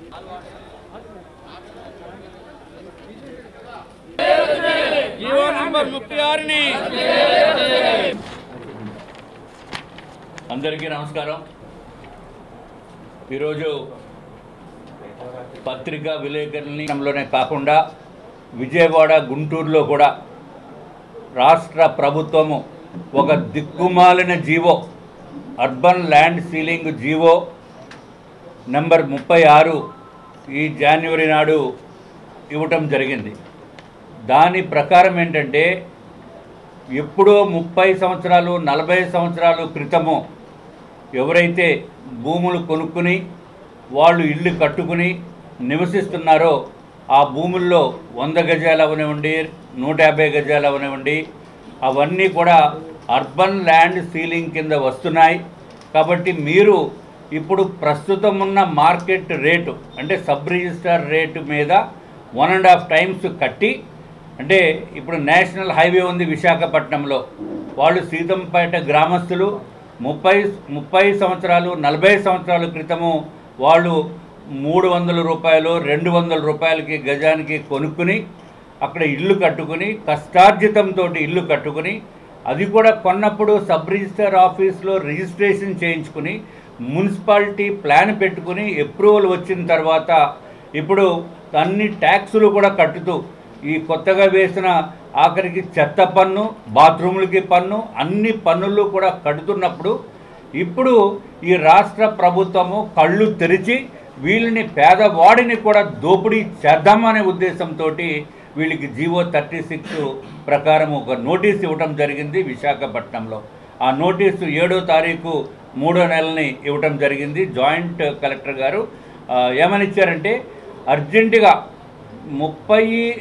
GO number ముప్పై ఆరుని అందరికీ నమస్కారం ఈరోజు పత్రికా విలేకరులలోనే కాకుండా విజయవాడ గుంటూరులో కూడా రాష్ట్ర ప్రభుత్వము ఒక దిక్కుమాలిన GO urban land ceiling GO number ముప్పై ఆరు ఈ జనవరి నాడు ఇవ్వటం జరిగింది దాని ప్రకారం ఏంటంటే ఎప్పుడో ముప్పై సంవత్సరాలు నలభై సంవత్సరాలు క్రితము ఎవరైతే భూములు కొనుక్కుని వాళ్ళు ఇల్లు కట్టుకుని నివసిస్తున్నారో ఆ భూముల్లో వంద గజాలు అవనివ్వండి నూట యాభై గజాలు అవనివ్వండి అవన్నీ కూడా అర్బన్ ల్యాండ్ సీలింగ్ కింద వస్తున్నాయి కాబట్టి మీరు ఇప్పుడు ప్రస్తుతం ఉన్న మార్కెట్ రేటు అంటే సబ్ రిజిస్టర్ రేటు మీద వన్ అండ్ హాఫ్ టైమ్స్ కట్టి అంటే ఇప్పుడు నేషనల్ హైవే ఉంది విశాఖపట్నంలో వాళ్ళు సీతంపేట గ్రామస్తులు ముప్పై ముప్పై సంవత్సరాలు నలభై సంవత్సరాల క్రితము వాళ్ళు మూడు వందల రూపాయలు రెండు వందల రూపాయలకి గజానికి కొనుక్కుని అక్కడ ఇల్లు కట్టుకుని కష్టార్జితంతో ఇల్లు కట్టుకుని అది కూడా కొన్నప్పుడు సబ్ రిజిస్టర్ ఆఫీస్లో రిజిస్ట్రేషన్ చేయించుకుని మున్సిపాలిటీ ప్లాన్ పెట్టుకుని అప్రూవల్ వచ్చిన తర్వాత ఇప్పుడు అన్ని ట్యాక్సులు కూడా కట్టుతూ ఈ కొత్తగా వేసిన ఆఖరికి చెత్త పన్ను బాత్రూములకి పన్ను అన్ని పన్నులు కూడా కడుతున్నప్పుడు ఇప్పుడు ఈ రాష్ట్ర ప్రభుత్వము కళ్ళు తెరిచి వీళ్ళని పేదవాడిని కూడా దోపిడీ చేద్దామనే ఉద్దేశంతో వీళ్ళకి జీవో థర్టీ సిక్స్ ప్రకారం ఒక నోటీస్ ఇవ్వటం జరిగింది విశాఖపట్నంలో ఆ నోటీసు ఏడో తారీఖు మూడో నెలని ఇవ్వటం జరిగింది జాయింట్ కలెక్టర్ గారు ఆ, ఏమని ఇచ్చారంటే అర్జెంటుగా ముప్పై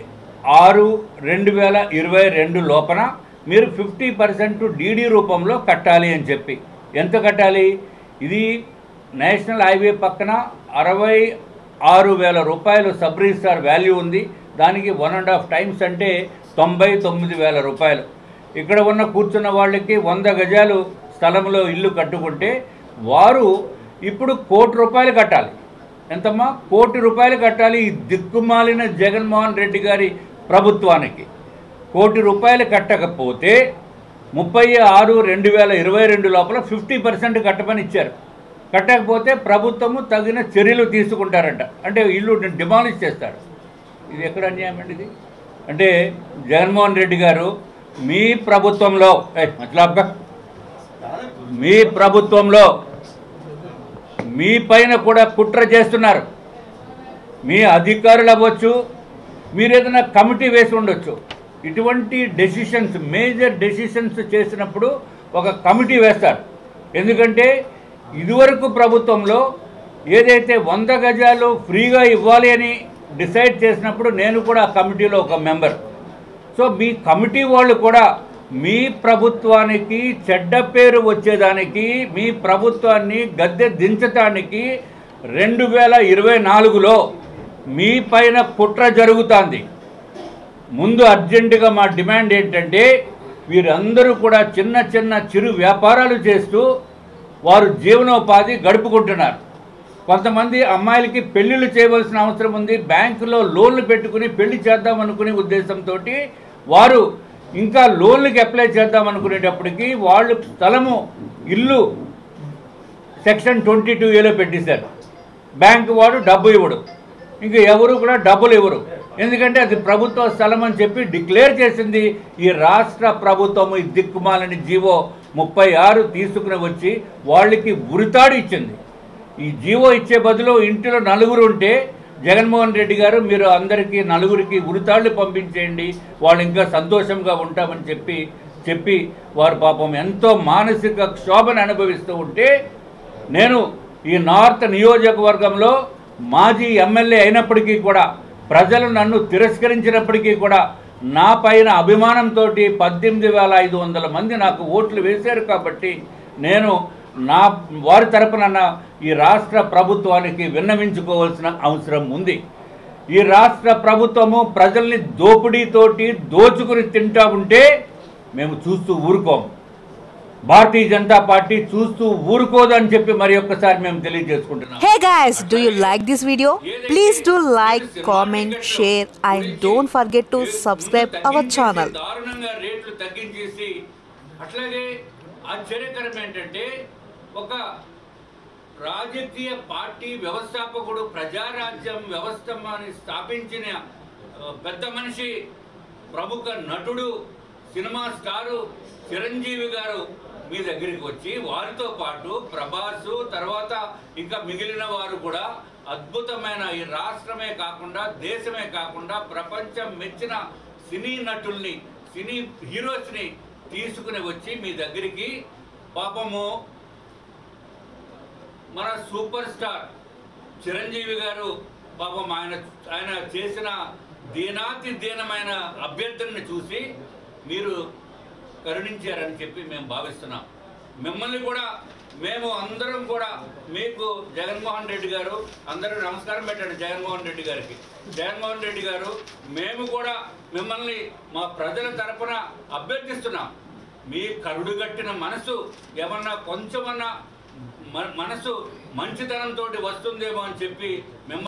ఆరు రెండు వేల ఇరవై రెండు లోపల మీరు ఫిఫ్టీ పర్సెంట్ డీడీ రూపంలో కట్టాలి అని చెప్పి ఎంత కట్టాలి ఇది నేషనల్ హైవే పక్కన అరవై ఆరు వేల రూపాయలు సబ్ రిజిస్టార్ వాల్యూ ఉంది దానికి వన్ అండ్ హాఫ్ టైమ్స్ అంటే తొంభై తొమ్మిది వేల రూపాయలు ఇక్కడ ఉన్న కూర్చున్న వాళ్ళకి వంద గజాలు స్థలంలో ఇల్లు కట్టుకుంటే వారు ఇప్పుడు కోటి రూపాయలు కట్టాలి ఎంతమ్మా కోటి రూపాయలు కట్టాలి ఈ దిక్కుమాలిన జగన్మోహన్ రెడ్డి గారి ప్రభుత్వానికి కోటి రూపాయలు కట్టకపోతే ముప్పై ఆరు రెండు వేల ఇరవై రెండు లోపల ఫిఫ్టీ పర్సెంట్ కట్టమని ఇచ్చారు కట్టకపోతే ప్రభుత్వము తగిన చర్యలు తీసుకుంటారంట అంటే ఇల్లు డిమాలిష్ చేస్తారు ఇది ఎక్కడ అన్యాయం అండి ఇది అంటే జగన్మోహన్ రెడ్డి గారు మీ ప్రభుత్వంలో ఏ, మట్లాబ్గా మీ ప్రభుత్వంలో మీ పైన కూడా కుట్ర చేస్తున్నారు మీ అధికారులు అవ్వచ్చు మీరు ఏదైనా కమిటీ వేసి ఉండొచ్చు ఇటువంటి డెసిషన్స్ మేజర్ డెసిషన్స్ చేసినప్పుడు ఒక కమిటీ వేస్తారు ఎందుకంటే ఇదివరకు ప్రభుత్వంలో ఏదైతే వంద గజాలు ఫ్రీగా ఇవ్వాలి అని డిసైడ్ చేసినప్పుడు నేను కూడా ఆ కమిటీలో ఒక మెంబర్ సో మీ కమిటీ వాళ్ళు కూడా మీ ప్రభుత్వానికి చెడ్డ పేరు వచ్చేదానికి మీ ప్రభుత్వాన్ని గద్దె దించటానికి రెండు వేల ఇరవై నాలుగులో మీ పైన కుట్ర జరుగుతుంది ముందు అర్జెంటుగా మా డిమాండ్ ఏంటంటే వీరందరూ కూడా చిన్న చిన్న చిరు వ్యాపారాలు చేస్తూ వారు జీవనోపాధి గడుపుకుంటున్నారు కొంతమంది అమ్మాయిలకి పెళ్ళిళ్ళు చేయవలసిన అవసరం ఉంది బ్యాంకులో లోన్లు పెట్టుకుని పెళ్లి చేద్దాం అనుకునే ఉద్దేశంతో వారు ఇంకా లోన్లకి అప్లై చేద్దాం అనుకునేటప్పటికి వాళ్ళు స్థలము ఇల్లు సెక్షన్ ట్వంటీ టూ ఏలో పెట్టేశారు బ్యాంక్ వాడు డబ్బు ఇవ్వడు ఇంకా ఎవరు కూడా డబ్బులు ఇవ్వరు ఎందుకంటే అది ప్రభుత్వ స్థలం అని చెప్పి డిక్లేర్ చేసింది ఈ రాష్ట్ర ప్రభుత్వం ఈ దిక్కుమాలని జీవో ముప్పై ఆరు తీసుకుని వచ్చి వాళ్ళకి ఉరితాడు ఇచ్చింది ఈ జీవో ఇచ్చే బదులు ఇంటిలో నలుగురు ఉంటే జగన్మోహన్ రెడ్డి గారు మీరు అందరికీ నలుగురికి ఉరితాళ్ళు పంపించేయండి వాళ్ళు ఇంకా సంతోషంగా ఉంటామని చెప్పి చెప్పి వారు పాపం ఎంతో మానసిక క్షోభను అనుభవిస్తూ ఉంటే నేను ఈ నార్త్ నియోజకవర్గంలో మాజీ ఎమ్మెల్యే అయినప్పటికీ కూడా ప్రజలు నన్ను తిరస్కరించినప్పటికీ కూడా నా పైన అభిమానంతో పద్దెనిమిది వేల ఐదు వందల మంది నాకు ఓట్లు వేశారు కాబట్టి నేను నా వారి తరపున నా ఈ రాష్ట్ర ప్రభుత్వానికి విన్నవించుకోవాల్సిన అవసరం ఉంది ఈ రాష్ట్ర ప్రభుత్వము ప్రజల్ని దోపిడీతోటి దోచుకుని తింటా ఉంటే మేము చూస్తూ ఊరుకోము భారతీయ జనతా పార్టీ చూస్తూ ఊరుకోదని చెప్పి మరి ఒక్కసారి మేము తెలియజేసుకుంటున్నాం Hey guys, do you like this video? Please do like, comment, share and don't forget to subscribe our channel. దారుణంగా రేట్లు తగ్గించేసి అట్లాగే ఆశ్చర్యకరం ఏంటంటే ఒక రాజకీయ పార్టీ వ్యవస్థాపకుడు ప్రజారాజ్యం వ్యవస్థని స్థాపించిన ఆ, పెద్ద మనిషి ప్రముఖ నటుడు సినిమా స్టారు చిరంజీవి గారు మీ దగ్గరికి వచ్చి వారితో పాటు ప్రభాస్ తర్వాత ఇంకా మిగిలిన వారు కూడా అద్భుతమైన ఈ రాష్ట్రమే కాకుండా దేశమే కాకుండా ప్రపంచం మెచ్చిన సినీ నటుల్ని సినీ హీరోస్ని తీసుకుని వచ్చి మీ దగ్గరికి పాపము మన సూపర్ స్టార్ చిరంజీవి గారు పాపం ఆయన ఆయన చేసిన దీనాతి దీనమైన అభ్యర్థుల్ని చూసి మీరు కరుణించారని చెప్పి మేము భావిస్తున్నాం మిమ్మల్ని కూడా మేము అందరం కూడా మీకు జగన్మోహన్ రెడ్డి గారు అందరూ నమస్కారం పెట్టండి జగన్మోహన్ రెడ్డి గారికి జగన్మోహన్ రెడ్డి గారు మేము కూడా మిమ్మల్ని మా ప్రజల తరపున అభ్యర్థిస్తున్నాం మీ కరుడుగట్టిన మనసు ఏమన్నా కొంచెమన్నా మ- మనసు మంచితనంతో వస్తుందేమో అని చెప్పి మిమ్మల్ని